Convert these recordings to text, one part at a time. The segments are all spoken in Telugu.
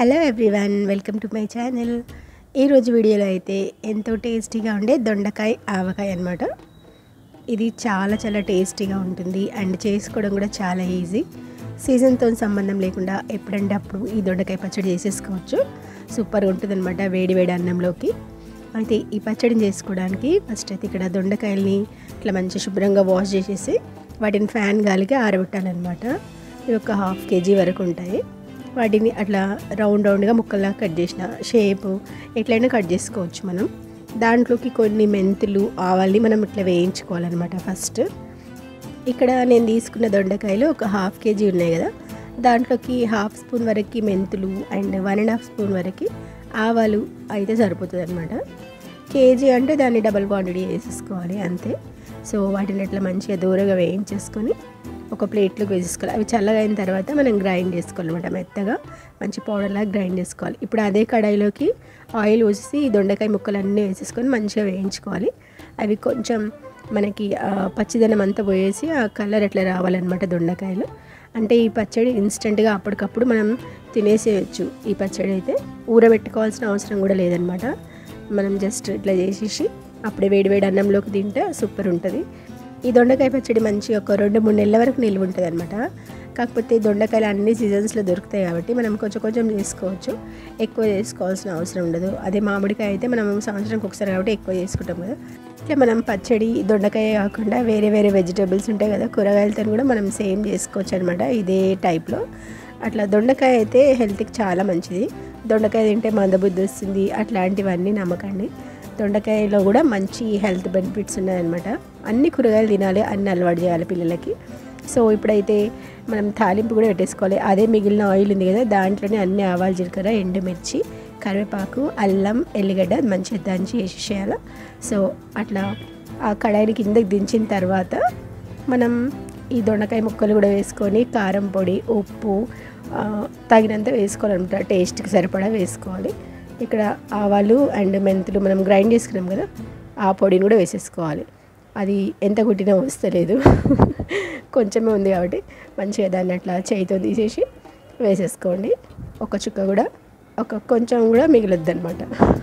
hello everyone welcome to my channel ఈరోజు వీడియోలో అయితే ఎంతో టేస్టీగా ఉండే దొండకాయ ఆవకాయ అనమాట ఇది చాలా చాలా టేస్టీగా ఉంటుంది అండ్ చేసుకోవడం కూడా చాలా ఈజీ సీజన్తో సంబంధం లేకుండా ఎప్పుడంటే అప్పుడు ఈ దొండకాయ పచ్చడి చేసేసుకోవచ్చు సూపర్గా ఉంటుంది అనమాట వేడి వేడి అన్నంలోకి అయితే ఈ పచ్చడిని చేసుకోవడానికి ఫస్ట్ అయితే ఇక్కడ దొండకాయల్ని ఇట్లా మంచి శుభ్రంగా వాష్ చేసేసి వాటిని ఫ్యాన్ గాలికి ఆరబెట్టాలన్నమాట ఇవి ఒక హాఫ్ కేజీ వరకు ఉంటాయి వాటిని అట్లా రౌండ్ రౌండ్గా ముక్కల్లా కట్ చేసిన షేపు ఎట్లయినా కట్ చేసుకోవచ్చు మనం దాంట్లోకి కొన్ని మెంతులు ఆవాల్ని మనం ఇట్లా వేయించుకోవాలన్నమాట ఫస్ట్ ఇక్కడ నేను తీసుకున్న దొండకాయలు ఒక హాఫ్ కేజీ ఉన్నాయి కదా దాంట్లోకి హాఫ్ స్పూన్ వరకు మెంతులు and one and half spoon వరకు ఆవాలు అయితే సరిపోతుంది అనమాట కేజీ అంటే దాన్ని డబల్ క్వాంటిటీ వేసేసుకోవాలి అంతే సో వాటిని ఇట్లా మంచిగా దూరంగా వేయించేసుకొని ఒక ప్లేట్లోకి వేసేసుకోవాలి అవి చల్లగా అయిన తర్వాత మనం గ్రైండ్ చేసుకోవాలన్నమాట మెత్తగా మంచి పౌడర్లా గ్రైండ్ చేసుకోవాలి ఇప్పుడు అదే కడాయిలోకి ఆయిల్ పోసి ఈ దొండకాయ ముక్కలు అన్నీ వేసేసుకొని మంచిగా వేయించుకోవాలి అవి కొంచెం మనకి ఆ, పచ్చిదనం అంతా పోయేసి ఆ కలర్ అట్లా రావాలన్నమాట దొండకాయలు అంటే ఈ పచ్చడి ఇన్స్టెంట్గా అప్పటికప్పుడు మనం తినేసేయచ్చు ఈ పచ్చడి అయితే ఊరబెట్టుకోవాల్సిన అవసరం కూడా లేదనమాట మనం జస్ట్ ఇట్లా చేసేసి అప్పుడే వేడి వేడి అన్నంలోకి తింటే సూపర్ ఉంటుంది ఈ దొండకాయ పచ్చడి మంచి ఒక రెండు మూడు నెలల వరకు నిల్వ ఉంటుంది అనమాట కాకపోతే దొండకాయలు అన్ని సీజన్స్లో దొరుకుతాయి కాబట్టి మనం కొంచెం కొంచెం చేసుకోవచ్చు ఎక్కువ చేసుకోవాల్సిన అవసరం ఉండదు అదే మామిడికాయ అయితే మనం సంవత్సరానికి ఒకసారి కాబట్టి ఎక్కువ చేసుకుంటాం కదా ఇట్లా మనం పచ్చడి దొండకాయ కాకుండా వేరే వేరే వెజిటేబుల్స్ ఉంటాయి కదా కూరగాయలతో కూడా మనం సేమ్ చేసుకోవచ్చు అనమాట ఇదే టైప్లో అట్లా దొండకాయ అయితే హెల్త్కి చాలా మంచిది దొండకాయ తింటే మందబుద్ధి వస్తుంది అట్లాంటివన్నీ నమ్మకండి దొండకాయలో కూడా మంచి హెల్త్ బెనిఫిట్స్ ఉన్నాయన్నమాట అన్ని కూరగాయలు తినాలి అన్ని అలవాటు చేయాలి పిల్లలకి సో ఇప్పుడైతే మనం తాలింపు కూడా పెట్టేసుకోవాలి అదే మిగిలిన ఆయిల్ ఉంది కదా దాంట్లోనే అన్ని ఆవాలు జీలకర్ర ఎండుమిర్చి కరివేపాకు అల్లం ఎల్లిగడ్డ మంచిగా దంచి వేసేసేయాలి సో అట్లా ఆ కడాయిని కిందకి దించిన తర్వాత మనం ఈ దొండకాయ ముక్కలు కూడా వేసుకొని కారం పొడి ఉప్పు ఆ, తగినంత వేసుకోవాలన్నమాట టేస్ట్కి సరిపడా వేసుకోవాలి ఇక్కడ ఆవాలు అండ్ మెంతులు మనం గ్రైండ్ చేసుకున్నాం కదా ఆ పొడిని కూడా వేసేసుకోవాలి అది ఎంత కుట్టినా వస్తలేదు కొంచెమే ఉంది కాబట్టి మంచిగా దాన్ని అట్లా చేయితో తీసేసి వేసేసుకోండి ఒక చుక్క కూడా ఒక కొంచెం కూడా మిగలొద్దు అనమాట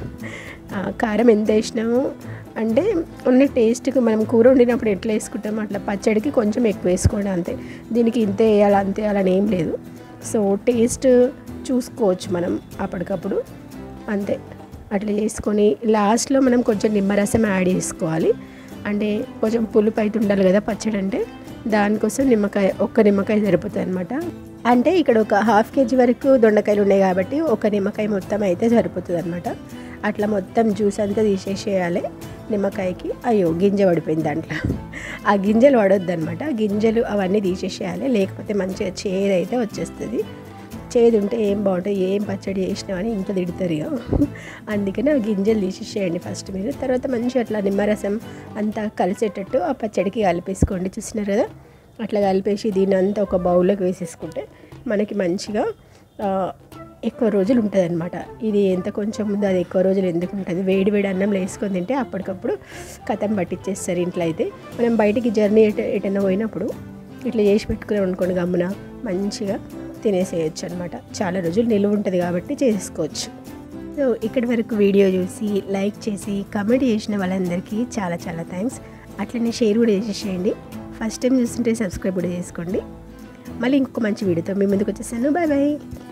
కారం ఎంత వేసినాము అంటే ఉన్న టేస్ట్కి మనం కూర వండినప్పుడు ఎట్లా వేసుకుంటామో అట్లా పచ్చడికి కొంచెం ఎక్కువ వేసుకోండి అంతే దీనికి ఇంతే వేయాలి అంతే వేయాలని ఏం లేదు సో టేస్ట్ చూసుకోవచ్చు మనం అప్పటికప్పుడు అంతే అట్లా చేసుకొని లాస్ట్లో మనం కొంచెం నిమ్మరసం యాడ్ చేసుకోవాలి అంటే కొంచెం పులుపు అయితే ఉండాలి కదా పచ్చడి అంటే దానికోసం నిమ్మకాయ ఒక్క నిమ్మకాయ సరిపోతుంది అనమాట అంటే ఇక్కడ ఒక హాఫ్ కేజీ వరకు దొండకాయలు ఉన్నాయి కాబట్టి ఒక నిమ్మకాయ మొత్తం అయితే సరిపోతుంది అనమాట అట్లా మొత్తం జ్యూస్ అంతా తీసేసేయాలి నిమ్మకాయకి అయ్యో గింజ పడిపోయింది దాంట్లో ఆ గింజలు పడొద్దు అనమాట గింజలు అవన్నీ తీసేసేయాలి లేకపోతే మంచిగా చేదు అయితే వచ్చేస్తుంది చేదు ఉంటే ఏం బాగుంటుంది ఏం పచ్చడి చేసినా అని ఇంట్లో తిడతారు ఇక అందుకని ఆ గింజలు తీసేసేయండి ఫస్ట్ మీరు తర్వాత మంచిగా అట్లా నిమ్మరసం అంతా కలిసేటట్టు ఆ పచ్చడికి కలిపేసుకోండి చూసినారు కదా అట్లా కలిపేసి దీన్ని అంతా ఒక బౌల్లోకి వేసేసుకుంటే మనకి మంచిగా ఆ, ఎక్కువ రోజులు ఉంటుంది అనమాట ఇది ఎంత కొంచెం ఉందో అది ఎక్కువ రోజులు ఎందుకు ఉంటుంది వేడి వేడి అన్నంలో వేసుకొని తింటే అప్పటికప్పుడు కథం పట్టించేస్తారు ఇంట్లో అయితే మనం బయటికి జర్నీ ఎట ఎటన్నా పోయినప్పుడు ఇట్లా చేసి పెట్టుకుని అనుకోండి గమ్మున మంచిగా తినేసేయచ్చు అనమాట చాలా రోజులు నిలువ ఉంటుంది కాబట్టి చేసుకోవచ్చు సో ఇక్కడి వరకు వీడియో చూసి లైక్ చేసి కమెంట్ చేసిన వాళ్ళందరికీ చాలా చాలా థ్యాంక్స్ అట్లనే షేర్ కూడా చేసేసేయండి ఫస్ట్ టైం చూస్తుంటే సబ్స్క్రైబ్ కూడా చేసుకోండి మళ్ళీ ఇంకొక మంచి వీడియోతో మీ ముందుకు వచ్చేసాను బాయ్ బాయ్